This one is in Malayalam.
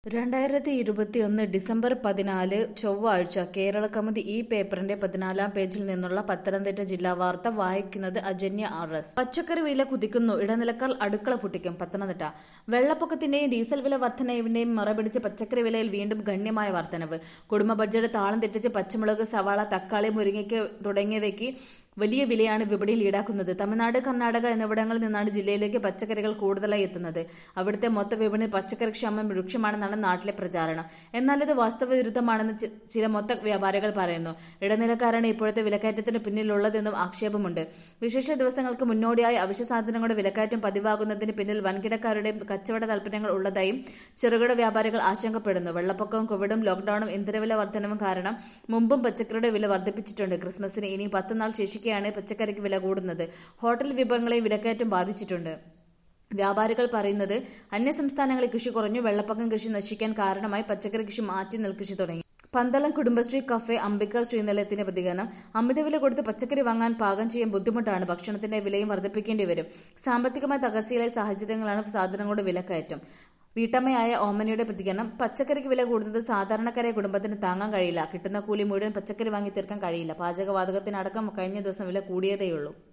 രണ്ടായിരത്തി ഇരുപത്തിയൊന്ന് ഡിസംബർ പതിനാല് ചൊവ്വാഴ്ച കേരളകൗമുദി ഈ പേപ്പറിന്റെ പതിനാലാം പേജിൽ നിന്നുള്ള പത്തനംതിട്ട ജില്ലാ വാർത്ത വായിക്കുന്നത് അജന്യ ആർ എസ് പച്ചക്കറി വില കുതിക്കുന്നു ഇടനിലക്കാർ അടുക്കള പൊട്ടിക്കും പത്തനംതിട്ട വെള്ളപ്പൊക്കത്തിന്റെയും ഡീസൽ വില വർധനവിന്റെയും മറപിടിച്ച് പച്ചക്കറി വിലയിൽ വീണ്ടും ഗണ്യമായ വർധനവ് കുടുംബ ബഡ്ജറ്റ് താളം തെറ്റിച്ച് പച്ചമുളക് സവാള തക്കാളി മുരിങ്ങയ്ക്ക് തുടങ്ങിയവയ്ക്ക് വലിയ വിലയാണ് വിപണിയിൽ ഈടാക്കുന്നത് തമിഴ്നാട് കർണാടക എന്നിവിടങ്ങളിൽ നിന്നാണ് ജില്ലയിലേക്ക് പച്ചക്കറികൾ കൂടുതലായി എത്തുന്നത് അവിടുത്തെ മൊത്ത വിപണി പച്ചക്കറി ക്ഷാമം രൂക്ഷമാണെന്നാണ് നാട്ടിലെ പ്രചാരണം എന്നാൽ ഇത് വാസ്തവവിരുദ്ധമാണെന്ന് ചി- ചില മൊത്ത വ്യാപാരികൾ പറയുന്നു ഇടനിലക്കാരാണ് ഇപ്പോഴത്തെ വിലക്കയറ്റത്തിന് പിന്നിലുള്ളതെന്നും ആക്ഷേപമുണ്ട് വിശേഷ ദിവസങ്ങൾക്ക് മുന്നോടിയായി അവശ്യ സാധനങ്ങളുടെ വിലക്കയറ്റം പതിവാകുന്നതിന് പിന്നിൽ വൻകിടക്കാരുടെയും കച്ചവട താൽപര്യങ്ങൾ ഉള്ളതായും ചെറുകിട വ്യാപാരികൾ ആശങ്കപ്പെടുന്നു വെള്ളപ്പൊക്കവും കോവിഡും ലോക്ഡൌണും ഇന്ധനവില വർധനവും കാരണം മുമ്പും പച്ചക്കറിയുടെ വില വർദ്ധിപ്പിച്ചിട്ടുണ്ട് ക്രിസ്മസിന് ഇനി പത്ത് നാൾ ശേഷിക്കെയാണ് പച്ചക്കറിക്ക് വില കൂടുന്നത് ഹോട്ടൽ വിഭവങ്ങളെയും വിലക്കയറ്റം ബാധിച്ചിട്ടുണ്ട് വ്യാപാരികൾ പറയുന്നത് അന്യസംസ്ഥാനങ്ങളിൽ കൃഷി കുറഞ്ഞു വെള്ളപ്പൊക്കം കൃഷി നശിക്കാൻ കാരണമായി പച്ചക്കറി കൃഷി മാറ്റി നെൽകൃഷി തുടങ്ങി പന്തളം കുടുംബശ്രീ കഫേ അംബിക ശ്രീനിലയത്തിന്റെ പ്രതികരണം അമിതവില കൊടുത്ത് പച്ചക്കറി വാങ്ങാൻ പാകം ചെയ്യാൻ ബുദ്ധിമുട്ടാണ് ഭക്ഷണത്തിന്റെ വിലയും വർദ്ധിപ്പിക്കേണ്ടി വരും സാമ്പത്തികമായി തകർച്ചയിലായ സാഹചര്യങ്ങളാണ് സാധനങ്ങളുടെ വിലക്കയറ്റം വീട്ടമ്മയായ ഓമനയുടെ പ്രതികരണം പച്ചക്കറിക്ക് വില കൂടുന്നത് സാധാരണക്കാരായ കുടുംബത്തിന് താങ്ങാൻ കഴിയില്ല കിട്ടുന്ന കൂലി മുഴുവൻ പച്ചക്കറി വാങ്ങി തീർക്കാൻ കഴിയില്ല പാചകവാതകത്തിനടക്കം കഴിഞ്ഞ ദിവസം വില കൂടിയതേയുള്ളൂ